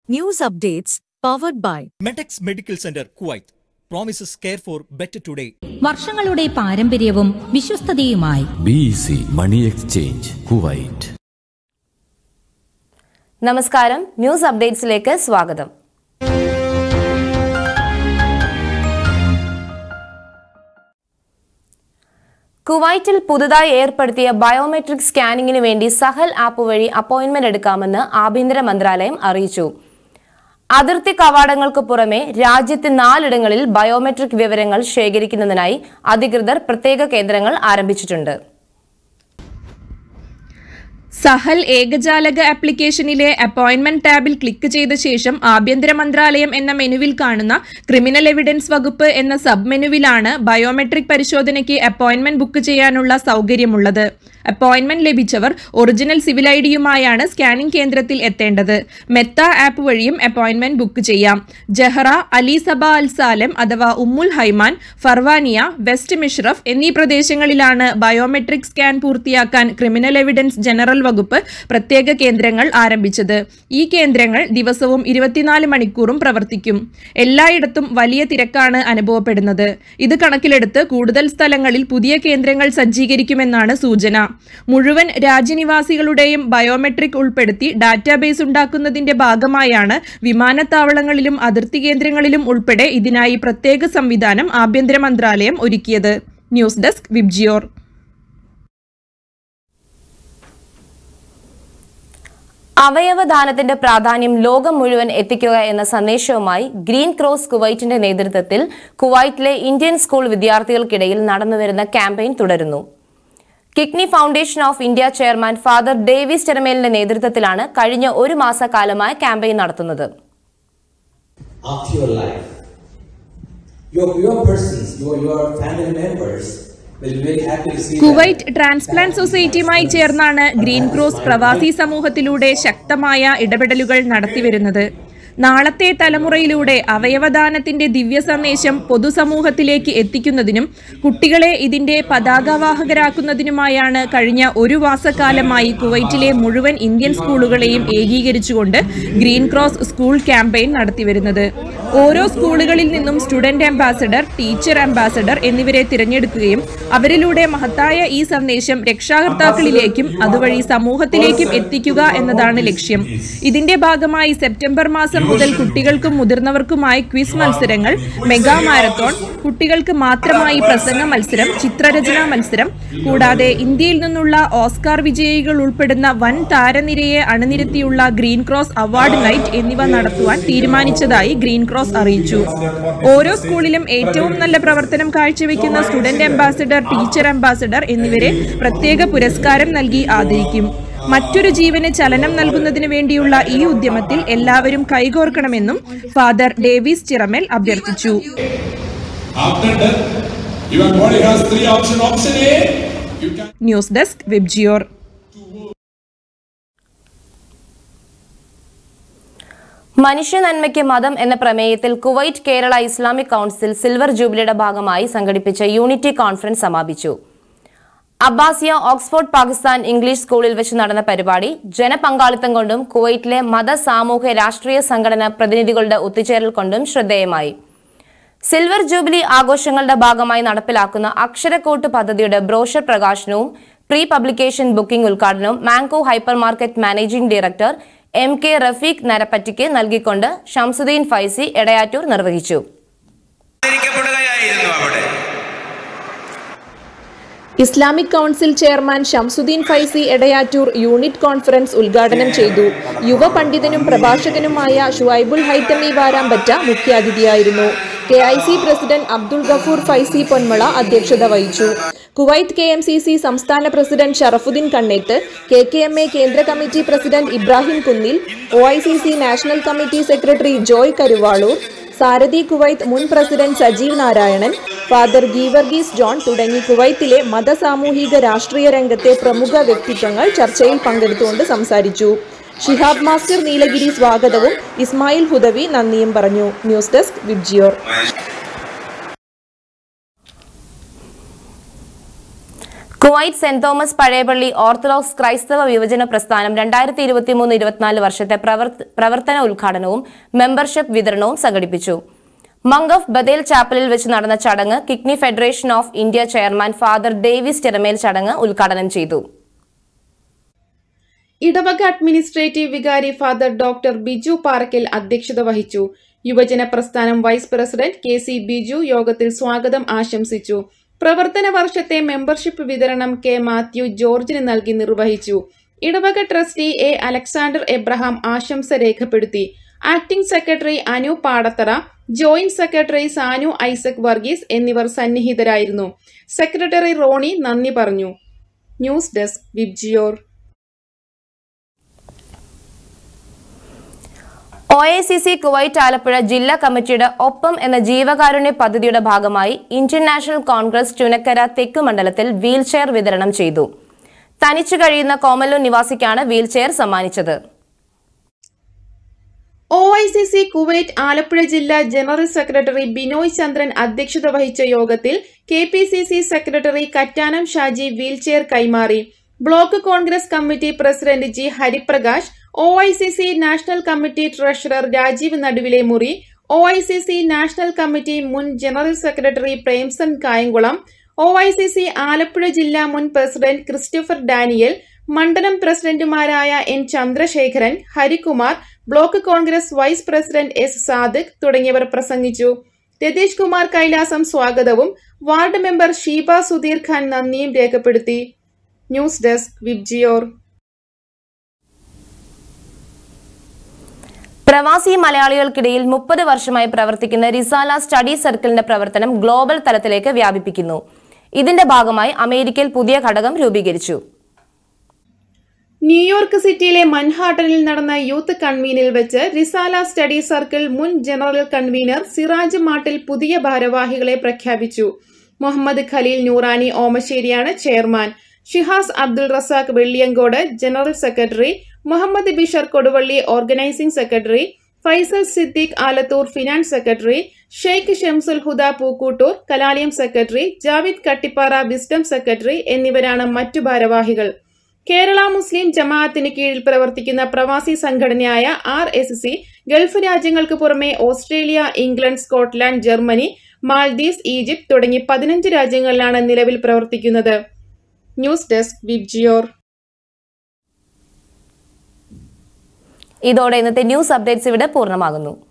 News updates powered by Medex Medical Center, Kuwait. Promises care for better today. വർഷങ്ങളുടെ പാരമ്പര്യവും വിശ്വസ്തതയുമായി BEC money exchange Kuwait നമസ്കാരം news അപ്ഡേറ്റ്സിലേക്ക് സ്വാഗതം കുവൈറ്റിൽ പുതുതായി ഏർപ്പെടുത്തിയ ബയോമെട്രിക് സ്കാനിങ്ങിന് വേണ്ടി സഹൽ ആപ്പ് വഴി അപ്പോയിന്റ്മെന്റ് എടുക്കാമെന്ന് ആഭ്യന്തര മന്ത്രാലയം അറിയിച്ചു അതിർത്തി കവാടങ്ങൾക്ക് പുറമെ രാജ്യത്ത് നാലിടങ്ങളിൽ ബയോമെട്രിക് വിവരങ്ങൾ ശേഖരിക്കുന്നതിനായി അധികൃതർ പ്രത്യേക കേന്ദ്രങ്ങൾ ആരംഭിച്ചിട്ടുണ്ട് സഹൽ ഏകജാലക ആപ്ലിക്കേഷനിലെ അപ്പോയിന്റ്മെന്റ് ടാബിൽ ക്ലിക്ക് ചെയ്ത ശേഷം ആഭ്യന്തര മന്ത്രാലയം എന്ന മെനുവിൽ കാണുന്ന ക്രിമിനൽ എവിഡൻസ് വകുപ്പ് എന്ന സബ് മെനുവിലാണ് ബയോമെട്രിക് പരിശോധനയ്ക്ക് അപ്പോയിന്റ്മെന്റ് ബുക്ക് ചെയ്യാനുള്ള സൗകര്യമുള്ളത് അപ്പോയിന്റ്മെന്റ് ലഭിച്ചവർ ഒറിജിനൽ സിവിൽ ഐ ഡിയുമായാണ് സ്കാനിംഗ് കേന്ദ്രത്തിൽ എത്തേണ്ടത് മെത്ത ആപ്പ് വഴിയും അപ്പോയിന്റ്മെന്റ് ബുക്ക് ചെയ്യാം ജഹറ അലി സബ അൽ സാലം അഥവാ ഉമ്മുൽ ഹൈമാൻ ഫർവാനിയ വെസ്റ്റ് മിഷ്റഫ് എന്നീ പ്രദേശങ്ങളിലാണ് ബയോമെട്രിക് സ്കാൻ പൂർത്തിയാക്കാൻ ക്രിമിനൽ എവിഡൻസ് ജനറൽ വകുപ്പ് പ്രത്യേക കേന്ദ്രങ്ങൾ ആരംഭിച്ചത് ഈ കേന്ദ്രങ്ങൾ ദിവസവും ഇരുപത്തിനാല് മണിക്കൂറും പ്രവർത്തിക്കും എല്ലായിടത്തും വലിയ തിരക്കാണ് അനുഭവപ്പെടുന്നത് ഇത് കണക്കിലെടുത്ത് കൂടുതൽ സ്ഥലങ്ങളിൽ പുതിയ കേന്ദ്രങ്ങൾ സജ്ജീകരിക്കുമെന്നാണ് സൂചന മുഴുവൻ രാജ്യനിവാസികളുടെയും ബയോമെട്രിക് ഉൾപ്പെടുത്തി ഡാറ്റാബേസ് ഉണ്ടാക്കുന്നതിന്റെ ഭാഗമായാണ് വിമാനത്താവളങ്ങളിലും അതിർത്തി കേന്ദ്രങ്ങളിലും ഉൾപ്പെടെ ഇതിനായി പ്രത്യേക സംവിധാനം ആഭ്യന്തര മന്ത്രാലയം ഒരുക്കിയത് ന്യൂസ് ഡെസ്ക് വിബ്ജിയോർ അവയവദാനത്തിന്റെ പ്രാധാന്യം ലോകം മുഴുവൻ എത്തിക്കുക എന്ന സന്ദേശവുമായി ഗ്രീൻ ക്രോസ് കുവൈറ്റിന്റെ നേതൃത്വത്തിൽ കുവൈറ്റിലെ ഇന്ത്യൻ സ്കൂൾ വിദ്യാർത്ഥികൾക്കിടയിൽ നടന്നുവരുന്ന ക്യാമ്പയിൻ തുടരുന്നു kidney foundation of India chairman father Davis ടെറമേലിന്റെ നേതൃത്വത്തിലാണ് കഴിഞ്ഞ ഒരു മാസക്കാലമായി ക്യാമ്പയിൻ നടത്തുന്നത് after your life. Your, your persons, your, your family members will be very happy to see that. Kuwait transplant സൊസൈറ്റിയുമായി ചേർന്നാണ് ഗ്രീൻ ക്രോസ് പ്രവാസി സമൂഹത്തിലൂടെ ശക്തമായ ഇടപെടലുകൾ നടത്തിവരുന്നത് നാളത്തെ തലമുറയിലൂടെ അവയവദാനത്തിന്റെ ദിവ്യ സന്ദേശം പൊതുസമൂഹത്തിലേക്ക് എത്തിക്കുന്നതിനും കുട്ടികളെ ഇതിന്റെ പതാകവാഹകരാക്കുന്നതിനുമായാണ് കഴിഞ്ഞ ഒരു മാസക്കാലമായി കുവൈറ്റിലെ മുഴുവൻ ഇന്ത്യൻ സ്കൂളുകളെയും ഏകീകരിച്ചുകൊണ്ട് ഗ്രീൻ ക്രോസ് സ്കൂൾ ക്യാമ്പയിൻ നടത്തിവരുന്നത് ഓരോ സ്കൂളുകളിൽ നിന്നും സ്റ്റുഡന്റ് അംബാസഡർ ടീച്ചർ അംബാസഡർ എന്നിവരെ തിരഞ്ഞെടുക്കുകയും അവരിലൂടെ മഹത്തായ ഈ സന്ദേശം രക്ഷാകർത്താക്കളിലേക്കും അതുവഴി സമൂഹത്തിലേക്കും എത്തിക്കുക എന്നതാണ് ലക്ഷ്യം ഇതിന്റെ ഭാഗമായി സെപ്റ്റംബർ മാസം മുതൽ കുട്ടികൾക്കും മുതിർന്നവർക്കുമായി ക്വിസ് മത്സരങ്ങൾ മെഗാ മാരത്തോൺ കുട്ടികൾക്ക് മാത്രമായി പ്രസംഗ മത്സരം ചിത്രരചനാ മത്സരം കൂടാതെ ഇന്ത്യയിൽ നിന്നുള്ള ഓസ്കാർ വിജയികൾ ഉൾപ്പെടുന്ന വൻ താരനിരയെ അണിനിരത്തിയുള്ള ഗ്രീൻ ക്രോസ് അവാർഡ് നൈറ്റ് എന്നിവ നടത്തുവാൻ തീരുമാനിച്ചതായി ഗ്രീൻ ക്രോസ് അറിയിച്ചു ഓരോ സ്കൂളിലും ഏറ്റവും നല്ല പ്രവർത്തനം കാഴ്ചവെക്കുന്ന സ്റ്റുഡന്റ് അംബാസിഡർ ടീച്ചർ അംബാസിഡർ എന്നിവരെ പ്രത്യേക പുരസ്കാരം നൽകി ആദരിക്കും മറ്റൊരു ജീവന് ചലനം നൽകുന്നതിന് വേണ്ടിയുള്ള ഈ ഉദ്യമത്തിൽ എല്ലാവരും കൈകോർക്കണമെന്നും ഫാദർ ഡേവിസ് ചിറമൽ അഭ്യർത്ഥിച്ചു After death, your body has three options. Option A, you can news desk Vibgyor മനുഷ്യ നന്മയ്ക്ക് മതം എന്ന പ്രമേയത്തിൽ Kuwait Kerala Islamic council silver ജൂബിലിയുടെ ഭാഗമായി സംഘടിപ്പിച്ച യൂണിറ്റി കോൺഫറൻസ് സമാപിച്ചു അബ്ബാസിയ ഓക്സ്ഫോർഡ് പാകിസ്ഥാൻ ഇംഗ്ലീഷ് സ്കൂളിൽ വെച്ച് നടന്ന പരിപാടി ജനപങ്കാളിത്തം കൊണ്ടും കുവൈറ്റിലെ മത സാമൂഹ്യ രാഷ്ട്രീയ സംഘടന പ്രതിനിധികളുടെ ഒത്തുചേരൽ കൊണ്ടും ശ്രദ്ധേയമായി സിൽവർ ജൂബിലി ആഘോഷങ്ങളുടെ ഭാഗമായി നടപ്പിലാക്കുന്ന അക്ഷരക്കോട്ട് പദ്ധതിയുടെ ബ്രോഷർ പ്രകാശനവും പ്രീ പബ്ലിക്കേഷൻ ബുക്കിംഗ് ഉദ്ഘാടനവും mango hyper market managing director M K Rafeeq നരപ്പറ്റിക്ക് നൽകിക്കൊണ്ട് ഷംസുദ്ദീൻ ഫൈസി എടയാറ്റൂർ നിർവഹിച്ചു ആദരിക്കപ്പെടുകയായിരുന്നു അവിടെ Islamic council chairman Shamsuddin Faizi Edayattoor unit conference ഉദ്ഘാടനം ചെയ്തു യുവ പണ്ഡിതനും പ്രഭാഷകനുമായ ഷുഐബുൽ ഹൈത്തമി വാരാമ്പറ്റ മുഖ്യാതിഥിയായിരുന്നു K I C president Abdul Gafoor Faizi Ponmala അധ്യക്ഷത വഹിച്ചു Kuwait K M C C സംസ്ഥാന president Sharafuddin Kanneth K K M A കേന്ദ്ര committee president Ibrahim Kunnil O I C C national committee secretary Joy Karuvaloor Sarathi Kuwait മുൻ president Sajeev Narayanan father Geevarghese John തുടങ്ങി കുവൈത്തിലെ മതസാമൂഹിക രാഷ്ട്രീയ രംഗത്തെ പ്രമുഖ വ്യക്തിത്വങ്ങൾ ചർച്ചയിൽ പങ്കെടുത്തുകൊണ്ട് സംസാരിച്ചു ഷിഹാബ് മാസ്റ്റർ നീലഗിരി സ്വാഗതവും ഇസ്മായിൽ ഹുദവി നന്ദിയും പറഞ്ഞു news desk Vibgyor Kuwait Saint Thomas Pazhayapalli Orthodox ക്രൈസ്തവ വിഭജന പ്രസ്ഥാനം രണ്ടായിരത്തി ഇരുപത്തിമൂന്ന് ഇരുപത്തിനാല് വർഷത്തെ പ്രവർത്ത- പ്രവർത്തന ഉദ്ഘാടനവും മെമ്പർഷിപ്പ് വിതരണവും സംഘടിപ്പിച്ചു മങ്ക് ഓഫ് ബദേൽ ചാപ്പലിൽ വെച്ച് നടന്ന ചടങ്ങ് kidney federation of India chairman father Davis Teramel ചടങ്ങ് ഉദ്ഘാടനം ചെയ്തു ഇടവക അഡ്മിനിസ്ട്രേറ്റീവ് വികാരി ഫാദർ ഡോക്ടർ ബിജു പാറക്കൽ അധ്യക്ഷത വഹിച്ചു യുവജന പ്രസ്ഥാനം vice president K C Biju യോഗത്തിൽ സ്വാഗതം ആശംസിച്ചു പ്രവർത്തന വർഷത്തെ മെമ്പർഷിപ്പ് വിതരണം കെ മാത്യു ജോർജിന് നൽകി നിർവഹിച്ചു ഇടവക ട്രസ്റ്റി എ അലക്സാണ്ടർ എബ്രഹാം ആശംസ രേഖപ്പെടുത്തി acting secretary Anu Padathara joint secretary Sanu Isaac Varghese എന്നിവർ സന്നിഹിതരായിരുന്നു സെക്രട്ടറി റോണി നന്ദി പറഞ്ഞു news desk Vibgyor O I C C Kuwait Alappuzha ജില്ലാ കമ്മിറ്റിയുടെ ഒപ്പം എന്ന ജീവകാരുണ്യ പദ്ധതിയുടെ ഭാഗമായി ഇന്ത്യൻ നാഷണൽ കോൺഗ്രസ് ചുനക്കര തെക്ക് മണ്ഡലത്തിൽ വീൽചെയർ വിതരണം ചെയ്തു തനിച്ചു കഴിയുന്ന കോമല്ലൂർ നിവാസിക്കാണ് വീൽചെയർ സമ്മാനിച്ചത് O I C C Kuwait Alappuzha ജില്ലാ ജനറൽ സെക്രട്ടറി ബിനോയ് ചന്ദ്രൻ അധ്യക്ഷത വഹിച്ച യോഗത്തിൽ K P C C secretary Kattanam Shaji wheelchair കൈമാറി block Congress committee president G Hariprakash O I C C national committee treasurer Rajeev Naduvilemuri O I C C national committee മുൻ general secretary Premson Kayamkulam O I C C Alappuzha ജില്ലാ മുൻ president Christopher Daniel മണ്ഡലം പ്രസിഡന്റുമാരായ N Chandrasekharan Harikumar block Congress vice president S Sadiq തുടങ്ങിയവർ പ്രസംഗിച്ചു രതീഷ് കുമാർ കൈലാസം സ്വാഗതവും ward member Sheeba Sudheer Khan നന്ദിയും രേഖപ്പെടുത്തി ന്യൂസ് ഡെസ്ക് വിബ്ജിയോർ പ്രവാസി മലയാളികൾക്കിടയിൽ മുപ്പത് വർഷമായി പ്രവർത്തിക്കുന്ന റിസാല സ്റ്റഡി സർക്കിളിന്റെ പ്രവർത്തനം ഗ്ലോബൽ തലത്തിലേക്ക് വ്യാപിപ്പിക്കുന്നു ഇതിന്റെ ഭാഗമായി അമേരിക്കയിൽ പുതിയ ഘടകം രൂപീകരിച്ചു ന്യൂയോർക്ക് സിറ്റിയിലെ മൻഹാട്ടനിൽ നടന്ന യൂത്ത് കൺവീനിൽ വെച്ച് റിസാല സ്റ്റഡി സർക്കിൾ മുൻ ജനറൽ കൺവീനർ സിറാജ് മാട്ടിൽ പുതിയ ഭാരവാഹികളെ പ്രഖ്യാപിച്ചു മുഹമ്മദ് ഖലീൽ നൂറാനി ഓമശ്ശേരിയാണ് chairman Shihas Abdul Razak Velliyankode general secretary Muhammad Bishar Koduvally organising secretary Faisal Siddique Alathur finance secretary Sheikh Shamsul Huda Pookkottur Kalalayam secretary Javid Kattippara wisdom secretary എന്നിവരാണ് മറ്റു ഭാരവാഹികൾ കേരള മുസ്ലിം ജമാഅത്തിന് കീഴിൽ പ്രവർത്തിക്കുന്ന പ്രവാസി സംഘടനയായ ആർ എസ് സി ഗൾഫ് രാജ്യങ്ങൾക്ക് പുറമെ Australia England Scotland Germany Maldives Egypt തുടങ്ങി പതിനഞ്ച് രാജ്യങ്ങളിലാണ് നിലവിൽ പ്രവർത്തിക്കുന്നത് ന്യൂസ് ഡെസ്ക് വിബ്ജിയോർ ഇതോടെ ഇന്നത്തെ ന്യൂസ് അപ്ഡേറ്റ്സ് ഇവിടെ പൂർണ്ണമാകുന്നു